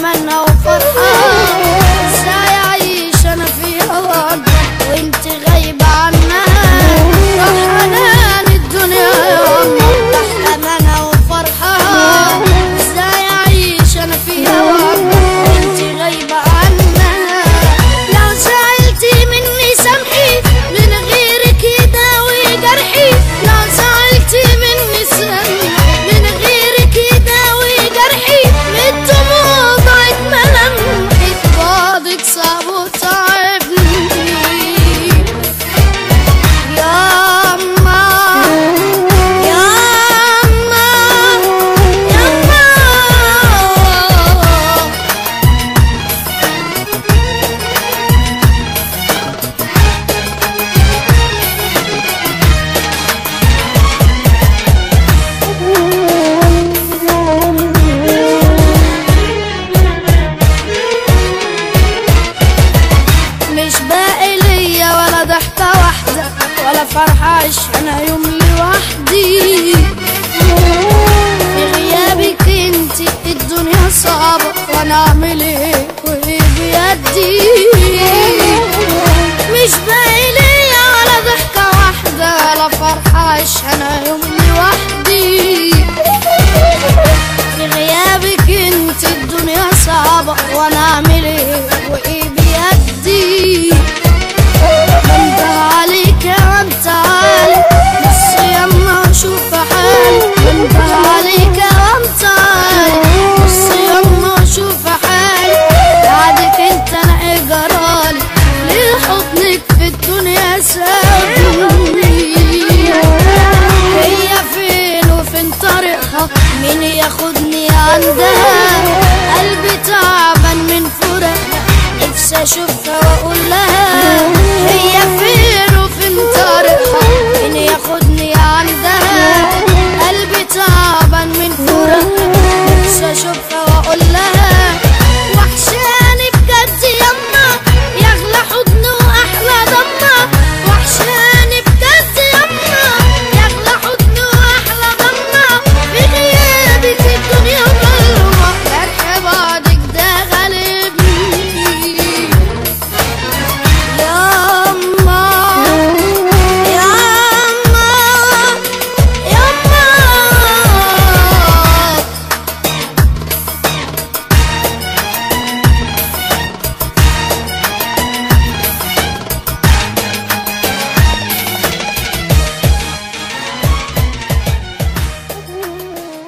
امانها وفرحة ازاي اعيش انا في هواك وانت غايبة عنها روح حنان الدنيا يوم تحت امانها وفرحة ازاي اعيش انا في هواك وانت غايبة عنها لو زعلتي مني سامحي من غيرك يداوي جرحي لو زعلتي مني سامحي من غيرك يداوي جرحي من الدموع ضاعت ملامحي بعدك صعب وتعبني يا أما يا أما يا أما مش باقي ليا ولا ضحكة واحدة ولا فرحة عيش أنا يوم لوحدي في غيابك انت الدنيا صعبة وأنا أعمل إيه وإيه بيدي مش باقي ليا ولا ضحكة واحدة ولا فرحة عيش أنا يوم لوحدي في غيابك انت الدنيا صعبة وانا اعمل ايه وايه بيدي بنده عليك يا انت عالي بص يما وشوف حالي بنده عليك يا انت عالي بص يما وشوف حالي بعدك انت انا ايه جرالي ليه حضنك في الدنيا سابني هي فين وفين طريقها مين ياخدني عندها قلبي تعبان من فراقها نفسي اشوف